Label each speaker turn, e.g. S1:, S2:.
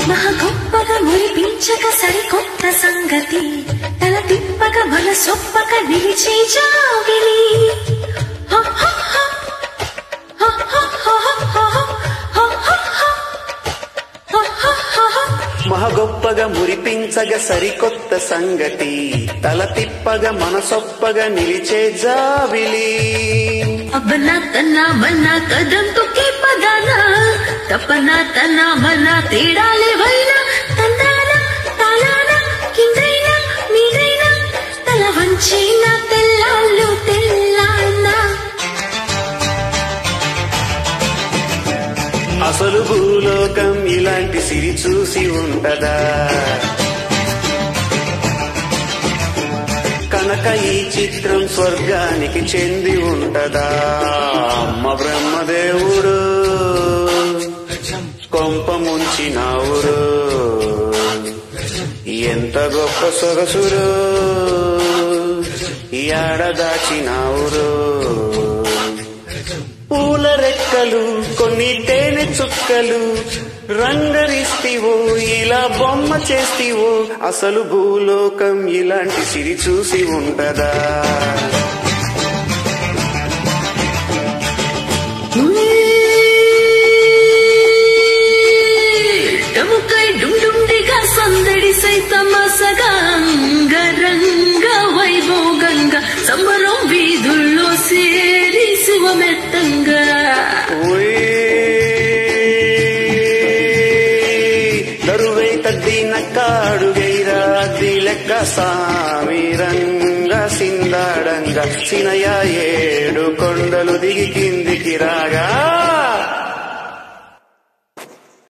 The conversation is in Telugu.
S1: మహా గొప్పగా మురిపించక సరికొత్త సంగతి తల తిప్పక మన సొప్పక నిలిచే జాబిలి హ, హ, హ. హ, హ, హ, హ, హ, హ, హ, హ. హ, హ, హ, హ.
S2: మహ గొప్పగా మురిపించగా సరికొత్త సంగతి తల తిప్పగా మనసొప్పగా నిలిచే జాబిలి
S1: అబ్బనా తన్నా మన్నా కదంతుకే పదానా తప్పనా తన్నా మన్నా తేడాలేవైనా తందానా తాళానా కిందైనా మీదైనా తల వంచైనా తెల్లాళ్ళు తెల్లానా
S2: అసలు భూలోకం ఇలాంటి సిరి చూసి ఉంటదా కనుక ఈ చిత్రం స్వర్గానికి చెంది ఉంటదా అమ్మ బ్రహ్మదేవుడు కొంప ముంచినావురు ఎంత గొప్ప సొగసురు యాడ దాచినావురు పూల రెక్కలు కొన్ని తేనె చుక్కలు రంగరిస్తివో ఇలా బొమ్మ చేస్తివో అసలు భూలోకం ఇలాంటి సిరి చూసి ఉంటదా
S1: డముకై డుండుండిగా సందడి సైతమసగా అంగరంగ వైభోగంగా సంబరం వీధుల్లో సేరి శివమెత్తంగా
S2: ఓయ్ దరువై తద్దిన కాడుగైరా అద్ది లెక్క సామిరంగా సిందాడంగా సినయ ఏడు కొండలు దిగి కిందికి రాగా